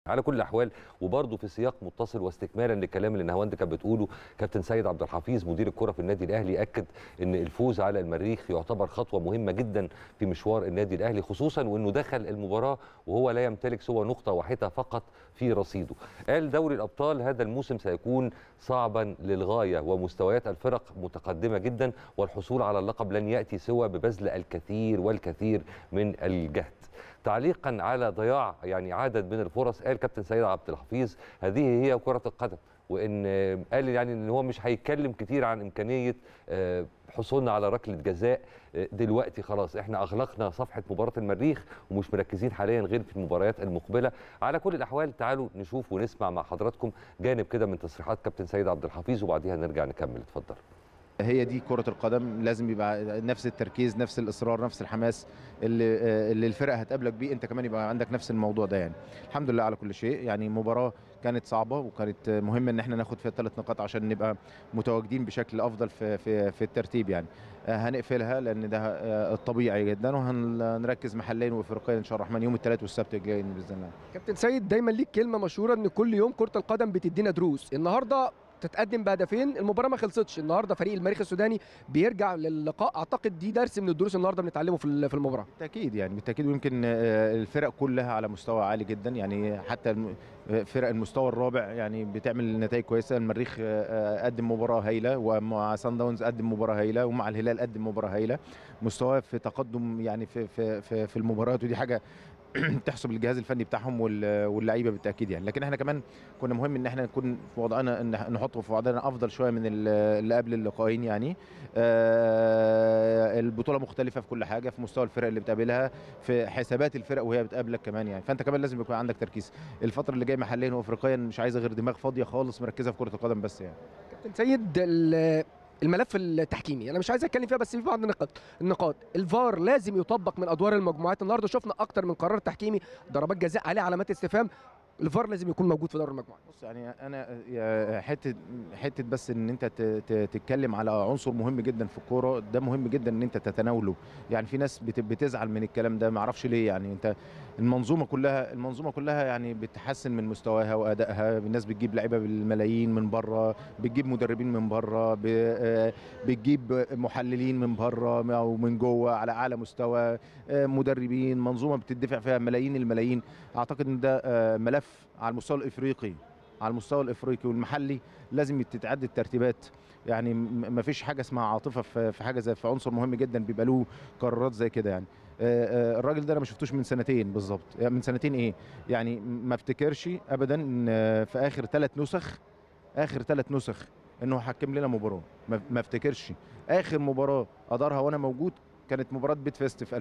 على كل الاحوال وبرضه في سياق متصل واستكمالا للكلام اللي نهاوند كانت بتقوله كابتن سيد عبد الحفيظ مدير الكره في النادي الاهلي اكد ان الفوز على المريخ يعتبر خطوه مهمه جدا في مشوار النادي الاهلي خصوصا وانه دخل المباراه وهو لا يمتلك سوى نقطه واحده فقط في رصيده. قال دوري الابطال هذا الموسم سيكون صعبا للغايه ومستويات الفرق متقدمه جدا والحصول على اللقب لن ياتي سوى ببذل الكثير والكثير من الجهد. تعليقا على ضياع يعني عدد من الفرص قال كابتن سيد عبد الحفيظ هذه هي كره القدم وان قال يعني ان هو مش هيتكلم كتير عن امكانيه حصولنا على ركله جزاء دلوقتي خلاص احنا اغلقنا صفحه مباراه المريخ ومش مركزين حاليا غير في المباريات المقبله على كل الاحوال تعالوا نشوف ونسمع مع حضراتكم جانب كده من تصريحات كابتن سيد عبد الحفيظ وبعديها نرجع نكمل اتفضل هي دي كرة القدم لازم يبقى نفس التركيز نفس الإصرار نفس الحماس اللي, اللي الفرقة هتقابلك بيه أنت كمان يبقى عندك نفس الموضوع ده يعني الحمد لله على كل شيء يعني مباراة كانت صعبة وكانت مهمة إن احنا ناخد فيها ثلاث نقاط عشان نبقى متواجدين بشكل أفضل في في في الترتيب يعني هنقفلها لأن ده الطبيعي جدا وهنركز محليا وافريقيا إن شاء الله الرحمن يوم الثلاث والسبت الجايين بإذن الله كابتن سيد دايما ليك كلمة مشهورة إن كل يوم كرة القدم بتدينا دروس النهارده تتقدم بهدفين المباراه ما خلصتش النهارده فريق المريخ السوداني بيرجع للقاء اعتقد دي درس من الدروس النهارده بنتعلمه في المباراه بالتاكيد يعني بالتاكيد ويمكن الفرق كلها على مستوى عالي جدا يعني حتى فرق المستوى الرابع يعني بتعمل نتائج كويسه المريخ قدم مباراه هايله ومع سان داونز قدم مباراه هايله ومع الهلال قدم مباراه هايله مستواه في تقدم يعني في في في, في المباريات ودي حاجه تحسب للجهاز الفني بتاعهم واللعيبه بالتاكيد يعني لكن احنا كمان كنا مهم ان احنا نكون في وضعنا ان نحط في وضعنا افضل شويه من اللي قبل اللقاءين يعني البطوله مختلفه في كل حاجه في مستوى الفرق اللي بتقابلها في حسابات الفرق وهي بتقابلك كمان يعني فانت كمان لازم يكون عندك تركيز الفتره اللي جايه محليا وافريقيا مش عايزه غير دماغ فاضيه خالص مركزه في كره القدم بس يعني كابتن سيد الملف التحكيمي انا مش عايز اتكلم فيها بس في بعض النقاط النقاط الفار لازم يطبق من ادوار المجموعات النهارده شفنا اكتر من قرار تحكيمي ضربات جزاء عليه علامات استفهام الفار لازم يكون موجود في دور المجموعات بص يعني انا حته حته بس ان انت تتكلم على عنصر مهم جدا في الكوره ده مهم جدا ان انت تتناوله يعني في ناس بتزعل من الكلام ده ما اعرفش ليه يعني انت المنظومه كلها المنظومه كلها يعني بتحسن من مستواها وادائها الناس بتجيب لعيبه بالملايين من بره بتجيب مدربين من بره بتجيب محللين من بره او من جوه على اعلى مستوى مدربين منظومه بتدفع فيها ملايين الملايين اعتقد ان ده ملف على المستوى الافريقي على المستوى الافريقي والمحلي لازم تتعدد الترتيبات يعني ما فيش حاجه اسمها عاطفه في حاجه زي في عنصر مهم جدا بيبقى له قرارات زي كده يعني الراجل ده انا ما شفتوش من سنتين بالظبط يعني من سنتين ايه يعني ما افتكرش ابدا ان في اخر ثلاث نسخ اخر ثلاث نسخ انه حكم لنا مباراه ما افتكرش اخر مباراه ادارها وانا موجود كانت مباراه بيت فيست في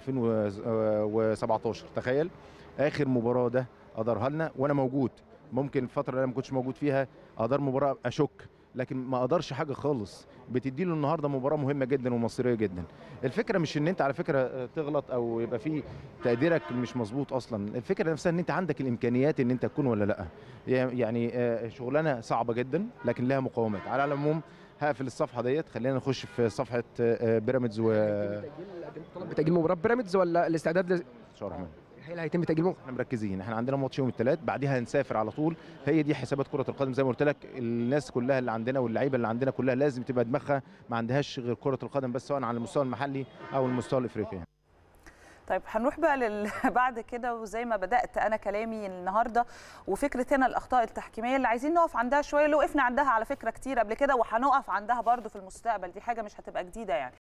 2017 تخيل اخر مباراه ده ادارها لنا وانا موجود ممكن الفتره اللي انا ما كنتش موجود فيها ادار مباراه اشك لكن ما قدرش حاجه خالص بتدي له النهارده مباراه مهمه جدا ومصيريه جدا الفكره مش ان انت على فكره تغلط او يبقى في تقديرك مش مظبوط اصلا الفكره نفسها ان انت عندك الامكانيات ان انت تكون ولا لا يعني شغلانه صعبه جدا لكن لها مقاومات على العموم هقفل الصفحه ديت خلينا نخش في صفحه بيراميدز و بتاجيل مباراه بيراميدز ولا الاستعداد ان شاء الله هي اللي هيتم تاجيل احنا مركزين احنا عندنا ماتش يوم الثلاث بعديها هنسافر على طول هي دي حسابات كره القدم زي ما قلت لك الناس كلها اللي عندنا واللعيبه اللي عندنا كلها لازم تبقى دماغها ما عندهاش غير كره القدم بس سواء على المستوى المحلي او المستوى الافريقي طيب هنروح بقى لل... بعد كده وزي ما بدات انا كلامي النهارده وفكره هنا الاخطاء التحكيميه اللي عايزين نقف عندها شويه اللي وقفنا عندها على فكره كتير قبل كده وهنقف عندها برده في المستقبل دي حاجه مش هتبقى جديده يعني